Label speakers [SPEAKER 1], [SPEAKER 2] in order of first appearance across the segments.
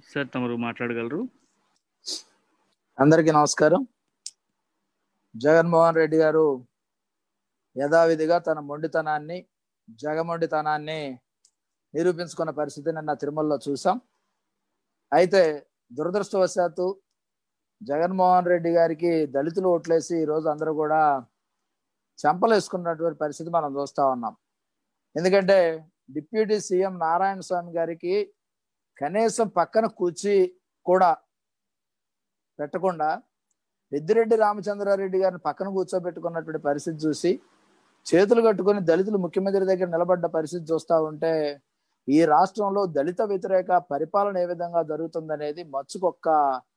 [SPEAKER 1] sir తమరు మాట్లాడగలరు
[SPEAKER 2] అందరికీ నమస్కారం జగన్మోహన్ రెడ్డి గారు యథావిధిగా తన మొండితనాన్ని జగమొండితనాన్ని నిరూపించుకున్న పరిస్థితి నిన్న తిరుమలలో చూసాం అయితే దురదృష్టవశాత్తు జగన్మోహన్ రెడ్డి గారికి దళితులు ఓట్లేసి ఈరోజు అందరూ కూడా చెంపలేసుకున్నటువంటి పరిస్థితి మనం చూస్తా ఉన్నాం ఎందుకంటే డిప్యూటీ సీఎం నారాయణ స్వామి గారికి కనీసం పక్కన కూర్చి కూడా పెట్టకుండా పెద్దిరెడ్డి రామచంద్రారెడ్డి గారిని పక్కన కూర్చోబెట్టుకున్నటువంటి పరిస్థితి చూసి చేతులు కట్టుకొని దళితులు ముఖ్యమంత్రి దగ్గర నిలబడ్డ పరిస్థితి చూస్తా ఉంటే ఈ రాష్ట్రంలో దళిత వ్యతిరేక పరిపాలన ఏ విధంగా జరుగుతుందనేది మచ్చుకొక్క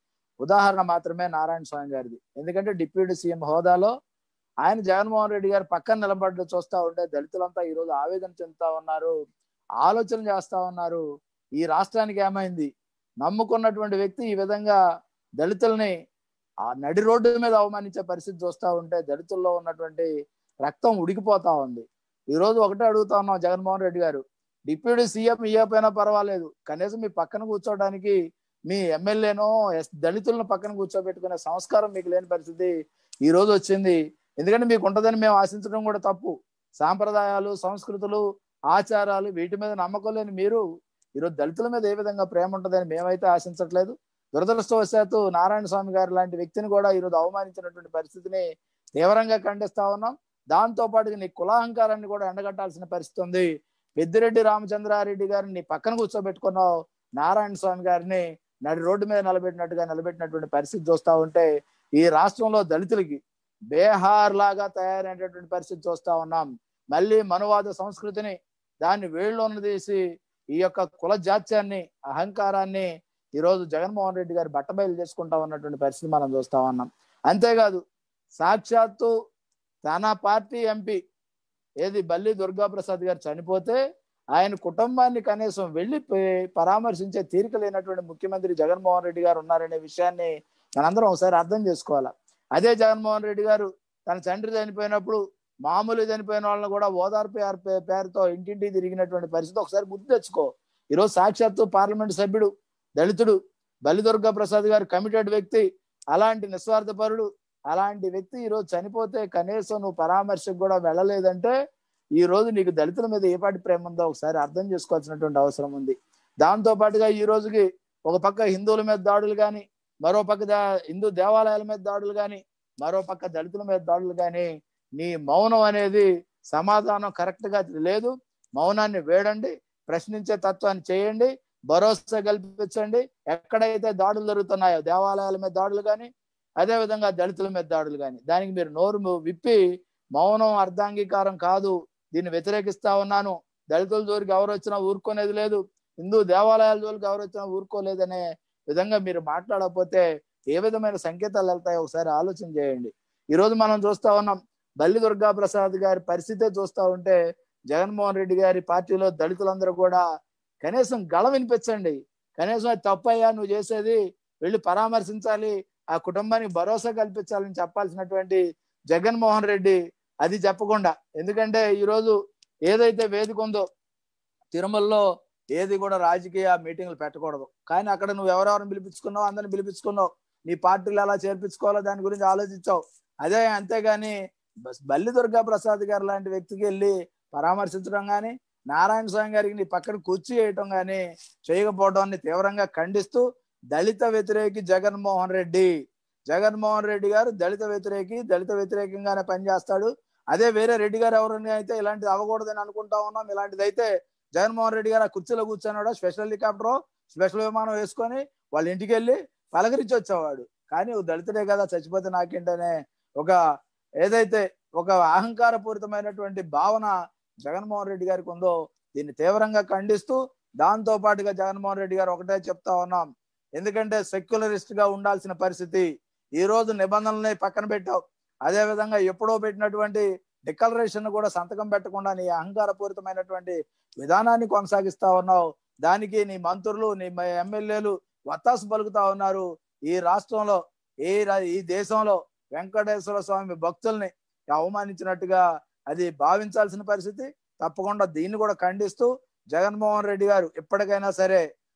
[SPEAKER 2] ఉదాహరణ మాత్రమే నారాయణ స్వామి గారిది ఎందుకంటే డిప్యూటీ సీఎం హోదాలో ఆయన జగన్మోహన్ రెడ్డి గారు పక్కన నిలబడ్డ చూస్తా ఉంటే దళితులంతా ఈ రోజు ఆవేదన చెందుతా ఉన్నారు ఆలోచన చేస్తా ఉన్నారు ఈ రాష్ట్రానికి ఏమైంది నమ్ముకున్నటువంటి వ్యక్తి ఈ విధంగా దళితుల్ని ఆ నడి రోడ్డు మీద అవమానించే పరిస్థితి చూస్తా ఉంటే దళితుల్లో ఉన్నటువంటి రక్తం ఉడికిపోతా ఉంది ఈ రోజు ఒకటే అడుగుతా ఉన్నాం జగన్మోహన్ రెడ్డి గారు డిప్యూటీ సీఎం ఇయ్యపోయినా పర్వాలేదు కనీసం మీ పక్కన కూర్చోవడానికి మీ ఎమ్మెల్యేనో దళితులను పక్కన కూర్చోబెట్టుకునే సంస్కారం మీకు లేని పరిస్థితి ఈ రోజు వచ్చింది ఎందుకంటే మీకు ఉంటుందని మేము ఆశించడం కూడా తప్పు సాంప్రదాయాలు సంస్కృతులు ఆచారాలు వీటి మీద నమ్మకం లేని మీరు ఈరోజు దళితుల మీద ఏ విధంగా ప్రేమ ఉంటుందని మేమైతే ఆశించట్లేదు దురదృష్టవశాత్తు నారాయణ స్వామి గారు లాంటి వ్యక్తిని కూడా ఈరోజు అవమానించినటువంటి పరిస్థితిని తీవ్రంగా ఖండిస్తా ఉన్నాం దాంతో పాటు నీ కులాహంకారాన్ని కూడా ఎండగట్టాల్సిన పరిస్థితి ఉంది పెద్దిరెడ్డి రామచంద్రారెడ్డి గారిని నీ పక్కన కూర్చోబెట్టుకున్నావు నారాయణ స్వామి గారిని నడి రోడ్డు మీద నిలబెట్టినట్టుగా నిలబెట్టినటువంటి పరిస్థితి చూస్తా ఉంటే ఈ రాష్ట్రంలో దళితులకి బేహార్ లాగా తయారైనటువంటి పరిస్థితి చూస్తా ఉన్నాం మళ్ళీ మనువాద సంస్కృతిని దాన్ని వేళ్ళలోన తీసి ఈ యొక్క కుల జాత్యాన్ని అహంకారాన్ని ఈరోజు జగన్మోహన్ రెడ్డి గారు బట్టబయలు చేసుకుంటా ఉన్నటువంటి పరిస్థితి మనం చూస్తా ఉన్నాం అంతేకాదు సాక్షాత్తు తన పార్టీ ఎంపీ ఏది బల్లి దుర్గాప్రసాద్ గారు చనిపోతే ఆయన కుటుంబాన్ని కనీసం వెళ్ళి పరామర్శించే తీరిక లేనటువంటి ముఖ్యమంత్రి జగన్మోహన్ రెడ్డి గారు ఉన్నారనే విషయాన్ని మనందరం ఒకసారి అర్థం చేసుకోవాలా అదే జగన్మోహన్ రెడ్డి గారు తన తండ్రి చనిపోయినప్పుడు మామూలు చనిపోయిన వాళ్ళని కూడా ఓదార్పు పేరుతో ఇంటింటి తిరిగినటువంటి పరిస్థితి ఒకసారి గుర్తు తెచ్చుకో ఈరోజు సాక్షాత్తు పార్లమెంట్ సభ్యుడు దళితుడు బలిదుర్గా ప్రసాద్ గారు కమిటెడ్ వ్యక్తి అలాంటి నిస్వార్థపరుడు అలాంటి వ్యక్తి ఈరోజు చనిపోతే కనీసం నువ్వు పరామర్శకు కూడా వెళ్ళలేదంటే ఈ రోజు నీకు దళితుల మీద ఏ పాటి ప్రేమ ఉందో ఒకసారి అర్థం చేసుకోవాల్సినటువంటి అవసరం ఉంది దాంతో పాటుగా ఈ రోజుకి ఒక పక్క హిందువుల మీద దాడులు కానీ మరో పక్క హిందూ దేవాలయాల మీద దాడులు కానీ మరో పక్క దళితుల మీద దాడులు కానీ నీ మౌనం అనేది సమాధానం కరెక్ట్ గా లేదు మౌనాన్ని వేడండి ప్రశ్నించే తత్వాన్ని చేయండి భరోసా కల్పించండి ఎక్కడైతే దాడులు జరుగుతున్నాయో దేవాలయాల మీద దాడులు కానీ అదే విధంగా దళితుల మీద దాడులు కానీ దానికి మీరు నోరు విప్పి మౌనం అర్ధాంగీకారం కాదు దీన్ని వ్యతిరేకిస్తా ఉన్నాను దళితుల జోలికి ఎవరు వచ్చినా ఊరుకునేది లేదు హిందూ దేవాలయాల జోలికి ఎవరు వచ్చినా ఊరుకోలేదనే విధంగా మీరు మాట్లాడకపోతే ఏ విధమైన సంకేతాలు వెళ్తాయో ఒకసారి ఆలోచన చేయండి ఈ రోజు మనం చూస్తా ఉన్నాం బల్లి దుర్గా ప్రసాద్ గారి పరిస్థితే చూస్తా ఉంటే జగన్మోహన్ రెడ్డి గారి పార్టీలో దళితులందరూ కూడా కనీసం గళ వినిపించండి కనీసం అది తప్పయ్యా నువ్వు చేసేది వెళ్ళి పరామర్శించాలి ఆ కుటుంబానికి భరోసా కల్పించాలని చెప్పాల్సినటువంటి జగన్మోహన్ రెడ్డి అది చెప్పకుండా ఎందుకంటే ఈరోజు ఏదైతే వేదిక ఉందో తిరుమలలో ఏది కూడా రాజకీయ మీటింగ్లు పెట్టకూడదు కానీ అక్కడ నువ్వు ఎవరెవరిని పిలిపించుకున్నావు అందరిని పిలిపించుకున్నావు నీ పార్టీలు ఎలా చేర్పించుకోవాలో దాని గురించి ఆలోచించావు అదే అంతేగాని బల్లి దుర్గా ప్రసాద్ గారు లాంటి వ్యక్తికి వెళ్ళి పరామర్శించడం కానీ నారాయణ స్వామి గారికి నీ పక్కన కూర్చి వేయటం కానీ చేయకపోవడాన్ని తీవ్రంగా ఖండిస్తూ దళిత వ్యతిరేకి జగన్మోహన్ రెడ్డి జగన్మోహన్ రెడ్డి గారు దళిత వ్యతిరేకి దళిత వ్యతిరేకంగానే పనిచేస్తాడు అదే వేరే రెడ్డి గారు ఎవరైనా అయితే ఇలాంటిది అవ్వకూడదని అనుకుంటా ఉన్నాం ఇలాంటిది అయితే జగన్మోహన్ రెడ్డి గారు ఆ కుర్చీలో కూర్చున్నాడు స్పెషల్ హెలికాప్టర్ స్పెషల్ విమానం వేసుకొని వాళ్ళ ఇంటికి వెళ్ళి పలకరించి వచ్చేవాడు కానీ దళితుడే కదా చచ్చిపోతే నాకేంటనే ఒక ఏదైతే ఒక అహంకారపూరితమైనటువంటి భావన జగన్మోహన్ రెడ్డి గారికి ఉందో దీన్ని తీవ్రంగా ఖండిస్తూ దాంతో పాటుగా జగన్మోహన్ రెడ్డి గారు ఒకటే చెప్తా ఉన్నాం ఎందుకంటే సెక్యులరిస్ట్ గా ఉండాల్సిన పరిస్థితి ఈ రోజు నిబంధనల్ని పక్కన పెట్టావు అదే విధంగా ఎప్పుడో పెట్టినటువంటి డిక్లరేషన్ కూడా సంతకం పెట్టకుండా నీ అహంకారపూరితమైనటువంటి విధానాన్ని కొనసాగిస్తా ఉన్నావు దానికి నీ మంత్రులు నీ ఎమ్మెల్యేలు వత్తాసు పలుకుతా ఉన్నారు ఈ రాష్ట్రంలో ఈ ఈ దేశంలో వెంకటేశ్వర స్వామి భక్తుల్ని అవమానించినట్టుగా అది భావించాల్సిన పరిస్థితి తప్పకుండా దీన్ని కూడా ఖండిస్తూ జగన్మోహన్ రెడ్డి గారు ఎప్పటికైనా సరే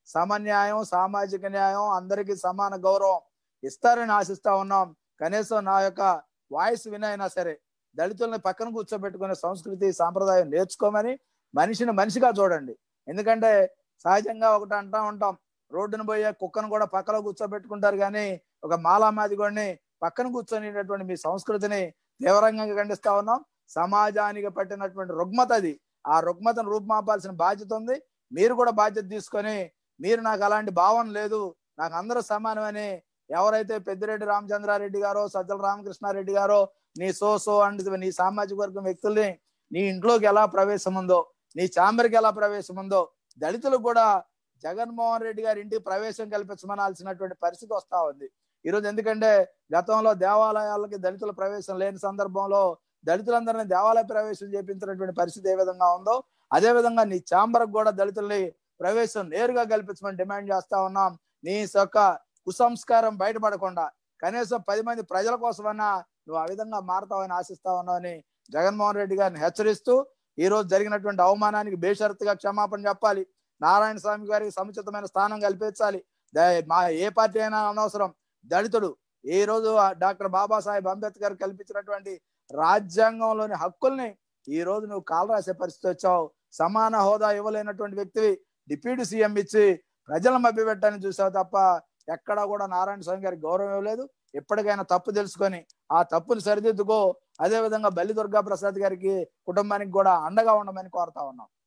[SPEAKER 2] సమన్యాయం సామాజిక న్యాయం అందరికీ సమాన గౌరవం ఇస్తారని ఆశిస్తా ఉన్నాం కనీసం నా యొక్క వాయిస్ వినైనా సరే దళితుల్ని పక్కన కూర్చోబెట్టుకునే సంస్కృతి సాంప్రదాయం నేర్చుకోమని మనిషిని మనిషిగా చూడండి ఎందుకంటే సహజంగా ఒకటి అంటా ఉంటాం రోడ్డును పోయే కుక్కను కూడా పక్కలో కూర్చోబెట్టుకుంటారు కానీ ఒక మాలామాదిగోడిని పక్కన కూర్చొనేటటువంటి మీ సంస్కృతిని తీవ్రంగా ఖండిస్తా ఉన్నాం సమాజానికి పట్టినటువంటి రుగ్మత అది ఆ రుగ్మతను రూపుమాపాల్సిన బాధ్యత ఉంది మీరు కూడా బాధ్యత తీసుకొని మీరు నాకు అలాంటి భావన లేదు నాకు అందరూ సమానమని ఎవరైతే పెద్దిరెడ్డి రామచంద్రారెడ్డి గారో సజ్జల రామకృష్ణారెడ్డి గారో నీ సో సో అండ్ నీ సామాజిక వర్గం వ్యక్తుల్ని నీ ఇంట్లోకి ఎలా ప్రవేశం ఉందో నీ ఛాంబర్కి ఎలా ప్రవేశం ఉందో దళితులకు కూడా జగన్మోహన్ రెడ్డి గారి ఇంటికి ప్రవేశం కల్పించమనాల్సినటువంటి పరిస్థితి వస్తా ఉంది ఈరోజు ఎందుకంటే గతంలో దేవాలయాలకి దళితుల ప్రవేశం లేని సందర్భంలో దళితులందరినీ దేవాలయ ప్రవేశం చేపించినటువంటి పరిస్థితి ఏ విధంగా ఉందో అదే విధంగా నీ ఛాంబర్కి కూడా దళితుల్ని ప్రవేశం నేరుగా కల్పించమని డిమాండ్ చేస్తా ఉన్నాం నీ యొక్క కుసంస్కారం బయటపడకుండా కనీసం పది మంది ప్రజల కోసమన్నా నువ్వు ఆ విధంగా మారుతావని ఆశిస్తా ఉన్నావని జగన్మోహన్ రెడ్డి గారిని హెచ్చరిస్తూ ఈ రోజు జరిగినటువంటి అవమానానికి బేషరతుగా క్షమాపణ చెప్పాలి నారాయణ స్వామి గారికి సముచితమైన స్థానం కల్పించాలి ద- మా ఏ పార్టీ అయినా అనవసరం దళితుడు ఈ రోజు ఆ డాక్టర్ బాబాసాహెబ్ అంబేద్కర్ కల్పించినటువంటి రాజ్యాంగంలోని హక్కుల్ని ఈ రోజు నువ్వు కాలు రాసే పరిస్థితి వచ్చావు సమాన హోదా ఇవ్వలేనటువంటి వ్యక్తివి డిప్యూటీ సీఎం ఇచ్చి ప్రజలను మభ్యపెట్టని చూసావు తప్ప ఎక్కడా కూడా నారాయణ స్వామి గారికి గౌరవం ఇవ్వలేదు ఎప్పటికైనా తప్పు తెలుసుకొని ఆ తప్పుని సరిదిద్దుకో అదే విధంగా బల్లి దుర్గా ప్రసాద్ గారికి కుటుంబానికి కూడా అండగా ఉండమని కోరుతా ఉన్నాం